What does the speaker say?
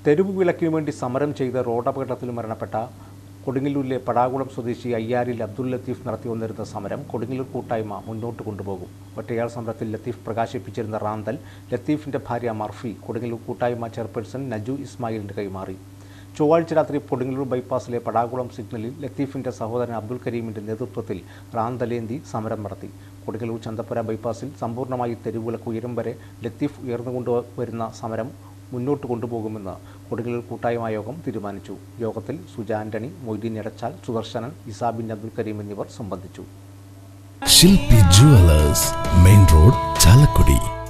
തെരുവ് വിലക്കിനു വേണ്ടി സമരം ചെയ്ത് റോഡപകടത്തിൽ മരണപ്പെട്ട കൊടുങ്ങല്ലൂരിലെ പടാകുളം സ്വദേശി അയ്യാരിൽ അബ്ദുൽ ലത്തീഫ് നടത്തി വന്നിരുന്ന സമരം കൊടുങ്ങല്ലൂർ കൂട്ടായ്മ മുന്നോട്ട് കൊണ്ടുപോകും ഒറ്റയാൾ സമരത്തിൽ ലത്തീഫ് പ്രകാശിപ്പിച്ചിരുന്ന റാന്തൽ ലത്തീഫിന്റെ ഭാര്യ മർഫി കൊടുങ്ങല്ലൂർ കൂട്ടായ്മ ചെയർപേഴ്സൺ നജു ഇസ്മായിലിന്റെ കൈമാറി ചൊവ്വാഴ്ച രാത്രി കൊടുങ്ങല്ലൂർ ബൈപ്പാസിലെ പടാകുളം സിഗ്നലിൽ ലത്തീഫിന്റെ സഹോദരൻ അബ്ദുൽ കരീമിന്റെ നേതൃത്വത്തിൽ റാന്തലേന്തി സമരം നടത്തി കൊടുങ്ങല്ലൂർ ചന്തപ്പുര ബൈപ്പാസിൽ സമ്പൂർണ്ണമായി തെരുവിളക്ക് ഉയരും വരെ ലത്തീഫ് ഉയർന്നുകൊണ്ടുവരുന്ന സമരം മുന്നോട്ട് കൊണ്ടുപോകുമെന്ന് കൊടുങ്ങല്ലൂർ കൂട്ടായ്മ യോഗം തീരുമാനിച്ചു യോഗത്തിൽ സുജ ആന്റണി മൊയ്തീൻ എടച്ചാൽ സുദർശനൻ ഇസാബിൻ അബ്ദുൽ കരീം എന്നിവർ സംബന്ധിച്ചു ശില്പി ജുവലേഴ്സ് മെയിൻ റോഡ് ചാലക്കുടി